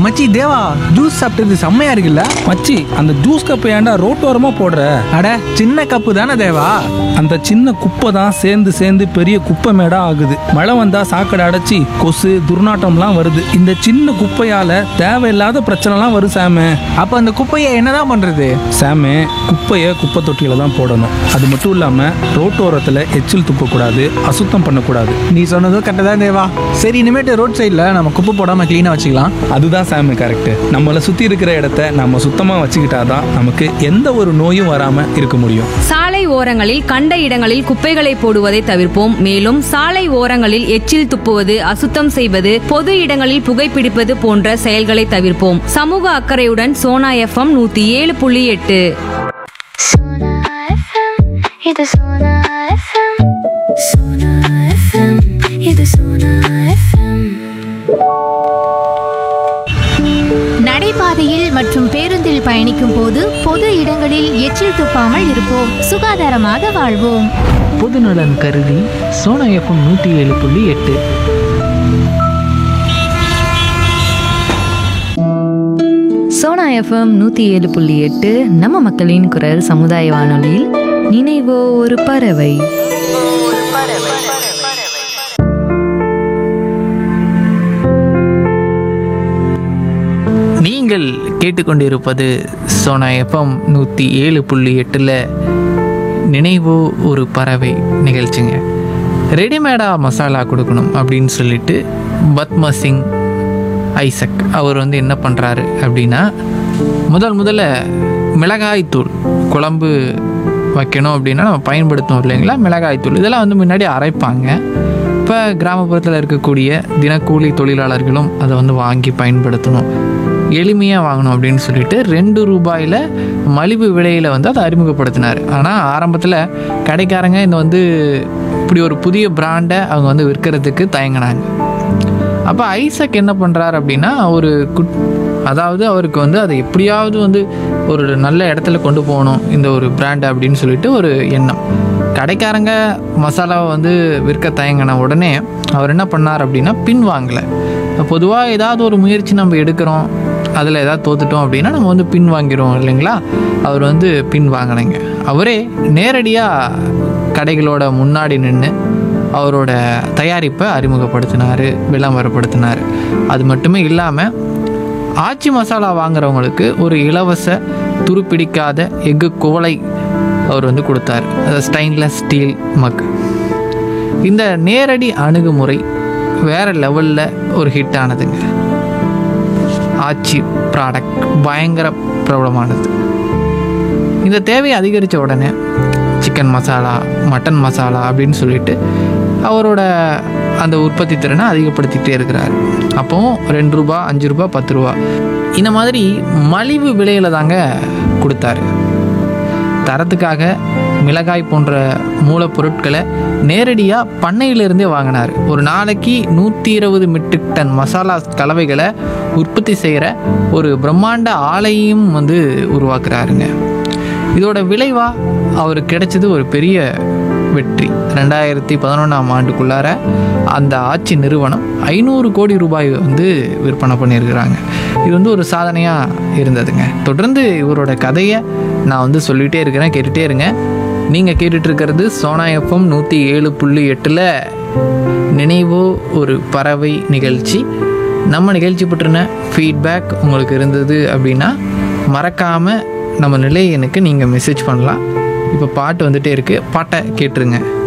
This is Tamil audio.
மச்சி தேவா ஜூஸ் சாப்பிட்டது செம்மையா இருக்குல்ல மச்சி அந்த ஜூஸ் கப்பை ஏன்டா ரோட்டோரமா போடுற அட சின்ன கப்பு தானே தேவா அந்த சின்ன குப்பை தான் சேர்ந்து சேர்ந்து பெரிய குப்பை மேடா ஆகுது மழை வந்தா சாக்கடை அடைச்சி கொசு துர்நாற்றம்லாம் வருது இந்த சின்ன குப்பையால தேவையில்லாத பிரச்சனைலாம் வரும் சாமு அப்ப அந்த குப்பையை என்னதான் பண்றது சாமு குப்பையை குப்பை தொட்டியில தான் போடணும் அது மட்டும் இல்லாம ரோட்டோரத்துல எச்சில் துப்பக்கூடாது அசுத்தம் பண்ணக்கூடாது நீ சொன்னதும் கரெக்டாக தான் தேவா சரி இனிமேட்டு ரோட் சைடில் நம்ம குப்பை போடாம க்ளீனாக வச்சுக்கலாம் அதுதான் சாமி கரெக்ட் நம்மளை சுத்தி இருக்கிற இடத்த நம்ம சுத்தமா வச்சுக்கிட்டாதான் நமக்கு எந்த ஒரு நோயும் வராம இருக்க முடியும் சாலை ஓரங்களில் கண்ட இடங்களில் குப்பைகளை போடுவதை தவிர்ப்போம் மேலும் சாலை ஓரங்களில் எச்சில் துப்புவது அசுத்தம் செய்வது பொது இடங்களில் புகைப்பிடிப்பது போன்ற செயல்களை தவிர்ப்போம் சமூக அக்கறையுடன் சோனா எஃப்எம் நூத்தி ஏழு புள்ளி எட்டு Sona FM, இது Sona FM. Sona FM, இது Sona FM. நடைபாதையில் மற்றும் பேருந்தில் பயணிக்கும் போது பொது இடங்களில் எச்சில் துப்பாமல் இருப்போம் சுகாதாரமாக வாழ்வோம் பொதுநலன் கருதி சோனா எஃப்எம் நூற்றி ஏழு புள்ளி எட்டு சோனா எஃப்எம் நூத்தி ஏழு புள்ளி எட்டு நம்ம மக்களின் குரல் சமுதாய வானொலியில் நினைவோ ஒரு பறவை நீங்கள் கேட்டுக்கொண்டிருப்பது சோனா எஃப்எம் நூற்றி ஏழு புள்ளி எட்டில் நினைவோ ஒரு பறவை நிகழ்ச்சிங்க ரெடிமேடாக மசாலா கொடுக்கணும் அப்படின்னு சொல்லிட்டு பத்ம சிங் ஐசக் அவர் வந்து என்ன பண்ணுறாரு அப்படின்னா முதல் முதல்ல மிளகாய்த்தூள் குழம்பு வைக்கணும் அப்படின்னா நம்ம பயன்படுத்துவோம் இல்லைங்களா மிளகாய்த்தூள் இதெல்லாம் வந்து முன்னாடி அரைப்பாங்க இப்போ கிராமப்புறத்தில் இருக்கக்கூடிய தினக்கூலி தொழிலாளர்களும் அதை வந்து வாங்கி பயன்படுத்தணும் எளிமையாக வாங்கணும் அப்படின்னு சொல்லிட்டு ரெண்டு ரூபாயில் மலிவு விலையில் வந்து அதை அறிமுகப்படுத்தினார் ஆனால் ஆரம்பத்தில் கடைக்காரங்க இந்த வந்து இப்படி ஒரு புதிய பிராண்டை அவங்க வந்து விற்கிறதுக்கு தயங்கினாங்க அப்போ ஐசக் என்ன பண்ணுறாரு அப்படின்னா ஒரு குட் அதாவது அவருக்கு வந்து அதை எப்படியாவது வந்து ஒரு நல்ல இடத்துல கொண்டு போகணும் இந்த ஒரு பிராண்ட் அப்படின்னு சொல்லிட்டு ஒரு எண்ணம் கடைக்காரங்க மசாலாவை வந்து விற்க தயங்கின உடனே அவர் என்ன பண்ணார் அப்படின்னா பின் வாங்கலை பொதுவாக ஏதாவது ஒரு முயற்சி நம்ம எடுக்கிறோம் அதில் ஏதாவது தோத்துட்டோம் அப்படின்னா நம்ம வந்து பின் வாங்கிடுவோம் இல்லைங்களா அவர் வந்து பின் வாங்கினீங்க அவரே நேரடியாக கடைகளோட முன்னாடி நின்று அவரோட தயாரிப்பை அறிமுகப்படுத்தினார் விளம்பரப்படுத்தினார் அது மட்டுமே இல்லாமல் ஆச்சி மசாலா வாங்குறவங்களுக்கு ஒரு இலவச துருப்பிடிக்காத எஃகு குவளை அவர் வந்து கொடுத்தாரு அதாவது ஸ்டெயின்லெஸ் ஸ்டீல் மக் இந்த நேரடி அணுகுமுறை வேற லெவலில் ஒரு ஹிட் ஆனதுங்க ஆச்சி ப்ராடக்ட் பயங்கர பிரபலமானது இந்த தேவையை அதிகரித்த உடனே சிக்கன் மசாலா மட்டன் மசாலா அப்படின்னு சொல்லிட்டு அவரோட அந்த உற்பத்தி திறனை அதிகப்படுத்திக்கிட்டே இருக்கிறார் அப்போவும் ரெண்டு ரூபா அஞ்சு ரூபா பத்து ரூபா இந்த மாதிரி மலிவு விலையில் தாங்க கொடுத்தாரு தரத்துக்காக மிளகாய் போன்ற மூலப்பொருட்களை நேரடியாக பண்ணையிலிருந்தே வாங்கினார் ஒரு நாளைக்கு நூற்றி இருபது மெட்ரிக் டன் மசாலா கலவைகளை உற்பத்தி செய்கிற ஒரு பிரம்மாண்ட ஆலையும் வந்து உருவாக்குறாருங்க இதோட விளைவா அவருக்கு கிடைச்சது ஒரு பெரிய வெற்றி ரெண்டாயிரத்தி பதினொன்றாம் ஆண்டுக்குள்ளார அந்த ஆட்சி நிறுவனம் ஐநூறு கோடி ரூபாய் வந்து விற்பனை பண்ணியிருக்கிறாங்க இது வந்து ஒரு சாதனையாக இருந்ததுங்க தொடர்ந்து இவரோட கதையை நான் வந்து சொல்லிகிட்டே இருக்கிறேன் கேட்டுகிட்டே இருங்க நீங்கள் கேட்டுட்டு இருக்கிறது சோனா எஃப்எம் நூற்றி ஏழு புள்ளி எட்டில் நினைவோ ஒரு பறவை நிகழ்ச்சி நம்ம நிகழ்ச்சி பற்றின ஃபீட்பேக் உங்களுக்கு இருந்தது அப்படின்னா மறக்காமல் நம்ம நிலையனுக்கு நீங்கள் மெசேஜ் பண்ணலாம் இப்போ பாட்டு வந்துட்டே இருக்குது பாட்டை கேட்டுருங்க